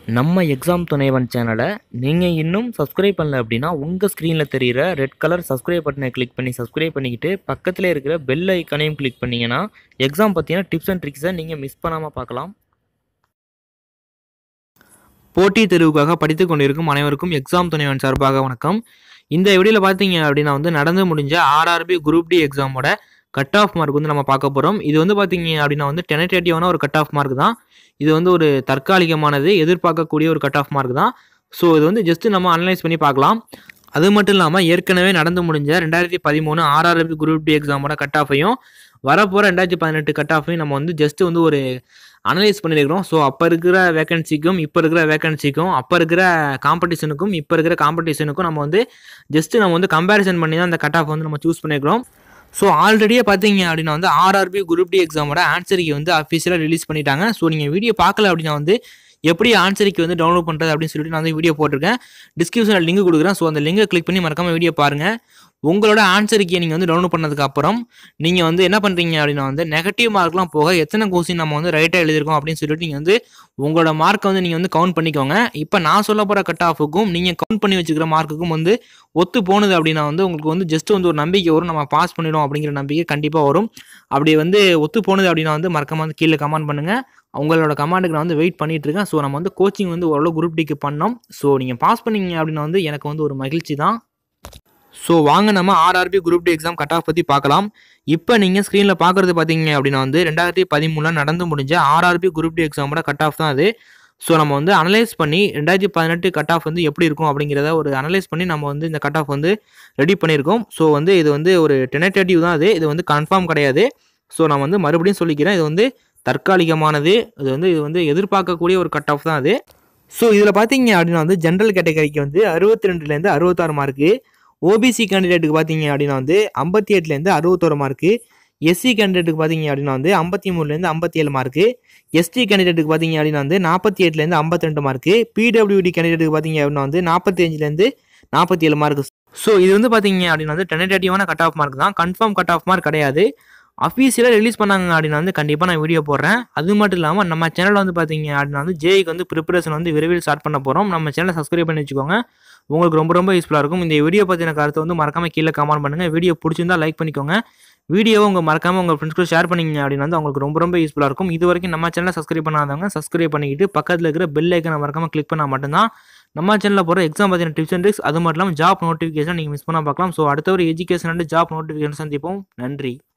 நம்ம எக்ஸாம் துணைவன் சேனலை நீங்கள் இன்னும் சப்ஸ்கிரைப் பண்ணல அப்படின்னா உங்கள் ஸ்க்ரீனில் தெரிகிற ரெட் கலர் சப்ஸ்கிரைப் பட்டனை கிளிக் பண்ணி சப்ஸ்கிரைப் பண்ணிக்கிட்டு பக்கத்தில் இருக்கிற பெல் ஐக்கனையும் கிளிக் பண்ணிங்கன்னா எக்ஸாம் பற்றின டிப்ஸ் அண்ட் ட்ரிக்ஸை நீங்கள் மிஸ் பண்ணாமல் பார்க்கலாம் போட்டித் தேர்வுக்காக படித்துக் கொண்டிருக்கும் அனைவருக்கும் எக்ஸாம் துணைவன் சார்பாக வணக்கம் இந்த வீடியோவில் பார்த்தீங்க அப்படின்னா வந்து நடந்து முடிஞ்ச ஆர்ஆர்பி குரூப் டி எக்ஸாமோட கட் ஆஃப் மார்க் வந்து நம்ம பார்க்க போகிறோம் இது வந்து பார்த்தீங்க அப்படின்னா வந்து டெனடேட்டிவான ஒரு கட் ஆஃப் மார்க் தான் இது வந்து ஒரு தற்காலிகமானது எதிர்பார்க்கக்கூடிய ஒரு கட் ஆஃப் மார்க் தான் ஸோ இது வந்து ஜஸ்ட்டு நம்ம அனலைஸ் பண்ணி பார்க்கலாம் அது மட்டும் இல்லாமல் ஏற்கனவே நடந்து முடிஞ்ச ரெண்டாயிரத்தி பதிமூணு ஆர்ஆர்பி குரூப் டி எக்ஸாமோட கட் ஆஃபையும் வரப்போகிற ரெண்டாயிரத்தி பதினெட்டு கட் ஆஃபையும் நம்ம வந்து ஜஸ்ட்டு வந்து ஒரு அனலைஸ் பண்ணியிருக்கிறோம் ஸோ அப்போ இருக்கிற வேகன்சிக்கும் இப்போ இருக்கிற வேகன்சிக்கும் அப்போ இருக்கிற காம்படிஷனுக்கும் இப்போ இருக்கிற காம்படிஷனுக்கும் நம்ம வந்து ஜஸ்ட்டு நம்ம வந்து கம்பேரிசன் பண்ணி தான் அந்த கட் ஆஃப் வந்து நம்ம சூஸ் பண்ணியிருக்கிறோம் ஸோ ஆல்ரெடியே பார்த்தீங்க அப்படின்னா வந்து ஆர்ஆர்பி குரூப் டி எக்ஸாமோட ஆன்சருக்கு வந்து அஃபீஷியலாக ரிலீஸ் பண்ணிட்டாங்க ஸோ நீங்கள் வீடியோ பார்க்கல அப்படின்னா வந்து எப்படி ஆன்சருக்கு வந்து டவுன்லோட் பண்ணுறது அப்படின்னு சொல்லிட்டு நான் வந்து வீடியோ போட்டிருக்கேன் டிஸ்கிரிப்ஷனில் லிங்க் கொடுக்குறேன் ஸோ அந்த லிங்கை கிளிக் பண்ணி மறக்காமல் வீடியோ பாருங்கள் உங்களோட ஆன்சருக்கு நீங்கள் வந்து டவுன்லோட் பண்ணதுக்கு அப்புறம் நீங்கள் வந்து என்ன பண்ணுறீங்க அப்படின்னா வந்து நெகட்டிவ் மார்க்லாம் போக எத்தனை கொஸ்டின் நம்ம வந்து ரைட்டாக எழுதிருக்கோம் அப்படின்னு சொல்லிட்டு நீங்கள் வந்து உங்களோட மார்க்கை வந்து நீங்கள் வந்து கவுண்ட் பண்ணிக்கோங்க இப்போ நான் சொல்ல போகிற கட் ஆஃபுக்கும் நீங்கள் கவுண்ட் பண்ணி வச்சுக்கிற மார்க்குக்கும் வந்து ஒத்து போனது அப்படின்னா வந்து உங்களுக்கு வந்து ஜஸ்ட் வந்து ஒரு நம்பிக்கை வரும் நம்ம பாஸ் பண்ணிடும் அப்படிங்கிற நம்பிக்கை கண்டிப்பாக வரும் அப்படி வந்து ஒத்து போனது அப்படின்னா வந்து மறக்காம வந்து கீழே கமெண்ட் பண்ணுங்கள் உங்களோட கமாண்டுக்கு நான் வந்து வெயிட் பண்ணிட்டு இருக்கேன் ஸோ நம்ம வந்து கோச்சிங் வந்து ஓரளவு குரூப் டிக்கு பண்ணோம் ஸோ நீங்கள் பாஸ் பண்ணீங்க அப்படின்னா வந்து எனக்கு வந்து ஒரு மகிழ்ச்சி தான் ஸோ வாங்க நம்ம RRB group D exam cut off பற்றி பார்க்கலாம் இப்போ நீங்கள் ஸ்க்ரீனில் பார்க்குறது பார்த்தீங்க அப்படின்னா வந்து ரெண்டாயிரத்தி பதிமூணில் நடந்து முடிஞ்ச ஆர்ஆர்பி குரூப் டி எக்ஸாமோட கட் ஆஃப் தான் அது ஸோ நம்ம வந்து அனலைஸ் பண்ணி ரெண்டாயிரத்தி பதினெட்டு கட் ஆஃப் வந்து எப்படி இருக்கும் அப்படிங்கிறத ஒரு அனலைஸ் பண்ணி நம்ம வந்து இந்த கட் ஆஃப் வந்து ரெடி பண்ணியிருக்கோம் ஸோ வந்து இது வந்து ஒரு டெனடேட்டிவ் தான் அது இது வந்து கன்ஃபார்ம் கிடையாது ஸோ நான் வந்து மறுபடியும் சொல்லிக்கிறேன் இது வந்து தற்காலிகமானது இது வந்து இது வந்து எதிர்பார்க்கக்கூடிய ஒரு கட் ஆஃப் தான் அது ஸோ இதில் பார்த்தீங்க அப்படின்னா வந்து ஜென்ரல் கேட்டகரிக்கு வந்து அறுபத்தி ரெண்டுலேருந்து அறுபத்தாறு மார்க்கு ஓபிசி கேண்டிடேட்டுக்கு பார்த்தீங்க அப்படின்னா வந்து ஐம்பத்தி எட்டுலேருந்து அறுபத்தோரு மார்க்கு எஸ்சி கேண்டிடேட்டுக்கு பார்த்தீங்க அப்படின்னா வந்து ஐம்பத்தி மூணுலேருந்து ஐம்பத்தி ஏழு மார்க்கு எஸ்டி கேண்டிடேட்டுக்கு பார்த்தீங்க அப்படின்னா வந்து நாற்பத்தி எட்டுலேருந்து ஐம்பத்தி ரெண்டு மார்க்கு பிடபிள்யூடி கேண்டிடேட்டுக்கு பார்த்தீங்க அப்படின்னா வந்து நாற்பத்தி அஞ்சுலேருந்து நாற்பத்தி ஏழு மார்க் ஸோ இது வந்து பார்த்தீங்க அப்படின்னா வந்து டெனடேட்டிவான கட் ஆஃப் மார்க் தான் கன்ஃபார்ம் கட் ஆஃப் மார்க் கிடையாது அஃபீஷியலாக ரிலீஸ் பண்ணாங்க அப்படின்னா வந்து கண்டிப்பாக நான் வீடியோ போடுறேன் அது மட்டும் இல்லாமல் நம்ம சேனலில் வந்து பார்த்தீங்க அப்படின்னா வந்து ஜேக்கு வந்து ப்ரிப்பரேஷன் வந்து விரைவில் ஸ்டார்ட் பண்ண போகிறோம் நம்ம சேனலை சப்ஸ்கிரைப் பண்ணி வச்சுக்கோங்க உங்களுக்கு ரொம்ப ரொம்ப யூஸ்ஃபுல்லாக இருக்கும் இந்த வீடியோ பற்றின கருத்தை வந்து மறக்காமல் கீழே கமெண்ட் பண்ணுங்கள் வீடியோ பிடிச்சிருந்தா லைக் பண்ணிக்கோங்க வீடியோவை உங்கள் மறக்காமல் உங்கள் ஃப்ரெண்ட்ஸ் கூட ஷேர் பண்ணிங்க அப்படின்னா வந்து உங்களுக்கு ரொம்ப ரொம்ப யூஸ்ஃபுல்லாக இருக்கும் இது வரைக்கும் நம்ம சேனலை சப்ஸ்கிரைப் பண்ணாதவங்க சப்ஸ்கிரைப் பண்ணிக்கிட்டு பக்கத்தில் இருக்கிற பெல் ஐக்கனை மறக்காமல் கிளிக் பண்ணால் மட்டும்தான் நம்ம சேனலில் போகிற எக்ஸாம் பற்றின டிப்ஸ் அண்ட் ட்ரிக்ஸ் அது மட்டும் இல்லாமல் ஜாப் நோட்டிஃபிகேஷன் நீங்கள் மிஸ் பண்ணால் பார்க்கலாம் ஸோ அடுத்த ஒரு எஜுகேஷன் அண்ட் ஜாப் நோட்டிஃபிகேஷன் சந்திப்போம் நன்றி